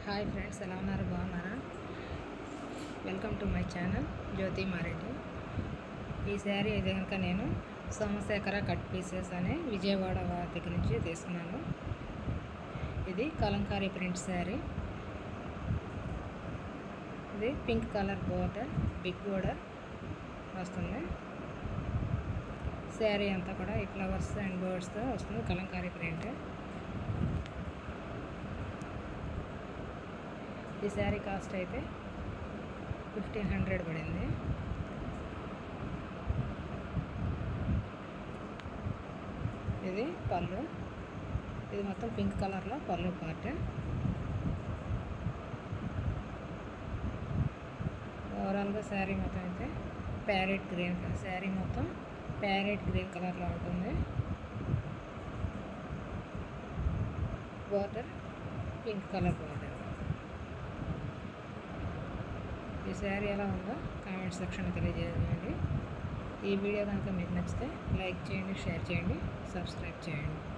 hi friends ఎలా ఉన్నారు బాగున్నారా welcome to my channel Jyothi Mareddy ఈ శారీ అయితే కనుక నేను సోమశేఖర కట్ పీసెస్ అనే విజయవాడ వారి దగ్గర నుంచి తీసుకున్నాను ఇది కలంకారీ ప్రింట్ శారీ ఇది pink colour border big border వస్తుంది శారీ అంతా కూడా ఈ ఫ్లవర్స్ అండ్ బర్డ్స్తో వస్తుంది కలంకారీ ప్రింట్ ఈ శారీ కాస్ట్ అయితే ఫిఫ్టీన్ హండ్రెడ్ పడింది ఇది పళ్ళు ఇది మొత్తం పింక్ కలర్లో పళ్ళు పార్ట్ ఓవరాల్గా శారీ మొత్తం అయితే ప్యారెట్ గ్రీన్ శారీ మొత్తం ప్యారెట్ గ్రీన్ కలర్లో ఉంటుంది బార్డర్ పింక్ కలర్ బార్డర్ ఈ శారీ ఎలా ఉందో కామెంట్ సెక్షన్లో తెలియజేయండి ఈ వీడియో కనుక మీకు నచ్చితే లైక్ చేయండి షేర్ చేయండి సబ్స్క్రైబ్ చేయండి